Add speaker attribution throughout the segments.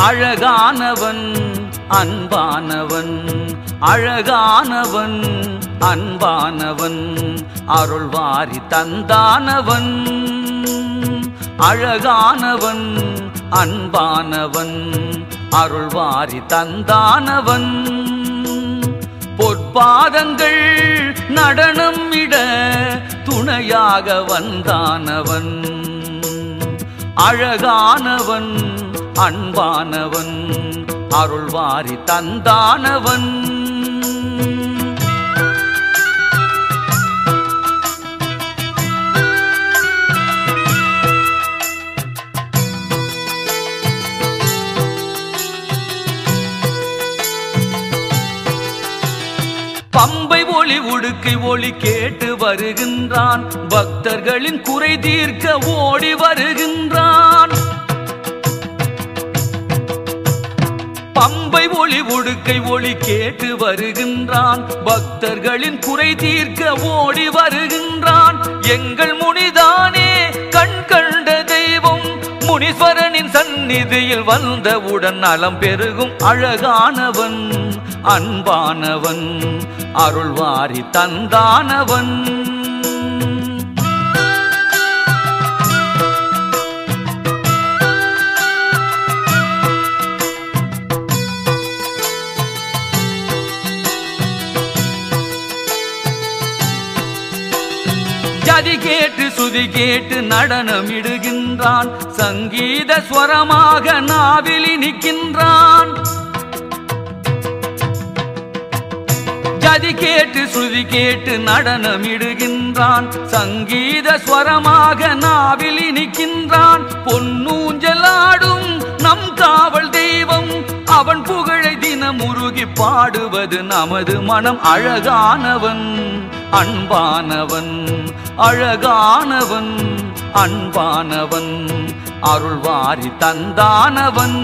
Speaker 1: அழகானவன் அன்பானவன் அழகானவன் அன்பானவன் அருள்வாரி தந்தானவன் அழகானவன் அன்பானவன் அருள்வாரி தந்தானவன் பொற்பாதங்கள் நடனம் இட துணையாக வந்தானவன் அழகானவன் அன்பானவன் அருள்வாரி தந்தானவன் பம்பை ஒளி உடுக்கை ஒளி கேட்டு வருகின்றான் பக்தர்களின் குறை தீர்க்க ஓடி வருகின்றான் பம்பை ஒளி உடுக்கை ஒளி கேட்டு வருகின்றான் பக்தர்களின் குறை தீர்க்க ஓடி வருகின்றான் எங்கள் முனிதானே கண் கண்ட தெய்வம் முனீஸ்வரனின் சந்நிதியில் வந்தவுடன் நலம் பெருகும் அழகானவன் அன்பானவன் அருள்வாரி தந்தானவன் ஜதி கேட்டு சுதி கேட்டு நடனமிடுகின்றான் சங்கீத ஸ்வரமாக நாவிலி நிற்கின்றான் ஜதி கேட்டு ஸ்ருதி கேட்டு நடனமிடுகின்றான் சங்கீத ஸ்வரமாக நாவிலி நிற்கின்றான் பொன்னூஞ்சலாடும் நம் காவல் தெய்வம் அவன் புகழை தினம் உருகி பாடுவது நமது மனம் அழகானவன் அன்பானவன் அழகானவன் அன்பானவன் அருள்வாரி தந்தானவன்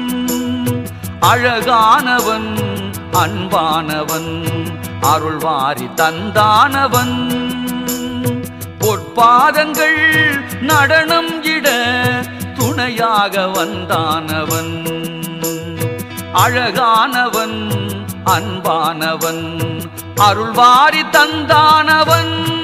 Speaker 1: அழகானவன் அன்பானவன் அருள்வாரி தந்தானவன் பொற்பாதங்கள் நடனம் இட துணையாக வந்தானவன் அழகானவன் அன்பானவன் அருள்வாரி தந்தானவன்